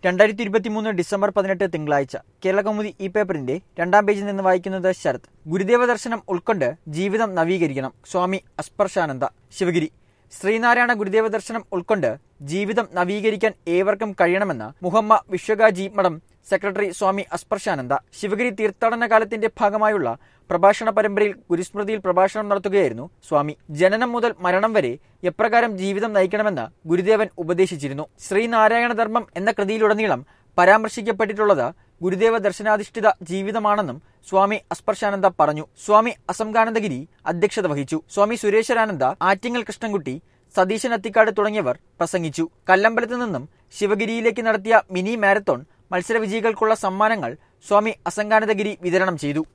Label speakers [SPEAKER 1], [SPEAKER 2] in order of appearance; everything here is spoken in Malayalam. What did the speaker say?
[SPEAKER 1] രണ്ടായിരത്തി ഇരുപത്തിമൂന്ന് ഡിസംബർ പതിനെട്ട് തിങ്കളാഴ്ച കേരളകൗമുദി ഈ പേപ്പറിന്റെ രണ്ടാം പേജിൽ നിന്ന് വായിക്കുന്നത് ശരത് ഗുരുദേവ ദർശനം ഉൾക്കൊണ്ട് ജീവിതം നവീകരിക്കണം സ്വാമി അസ്പർശാനന്ദ ശിവഗിരി ശ്രീനാരായണ ഗുരുദേവ ദർശനം ഉൾക്കൊണ്ട് ജീവിതം നവീകരിക്കാൻ ഏവർക്കും കഴിയണമെന്ന് മുഹമ്മ വിശ്വകാജി മഠം സെക്രട്ടറി സ്വാമി അസ്പർശാനന്ദ ശിവഗിരി തീർത്ഥാടന കാലത്തിന്റെ ഭാഗമായുള്ള പ്രഭാഷണ പരമ്പരയിൽ ഗുരുസ്മൃതിയിൽ പ്രഭാഷണം നടത്തുകയായിരുന്നു സ്വാമി ജനനം മുതൽ മരണം വരെ എപ്രകാരം ജീവിതം നയിക്കണമെന്ന് ഗുരുദേവൻ ഉപദേശിച്ചിരുന്നു ശ്രീനാരായണ ധർമ്മം എന്ന കൃതിയിലുടനീളം പരാമർശിക്കപ്പെട്ടിട്ടുള്ളത് ഗുരുദേവ ദർശനാധിഷ്ഠിത ജീവിതമാണെന്നും സ്വാമി അസ്പർശാനന്ദ പറഞ്ഞു സ്വാമി അസംഗാനന്ദഗിരി അധ്യക്ഷത വഹിച്ചു സ്വാമി സുരേശ്വരാനന്ദ ആറ്റിങ്ങൽ കൃഷ്ണൻകുട്ടി സതീശൻ അത്തിക്കാട് തുടങ്ങിയവർ പ്രസംഗിച്ചു കല്ലമ്പലത്ത് നിന്നും ശിവഗിരിയിലേക്ക് നടത്തിയ മിനി മാരത്തോൺ മത്സര വിജയികൾക്കുള്ള സമ്മാനങ്ങൾ സ്വാമി അസംഗാനന്ദഗിരി വിതരണം ചെയ്തു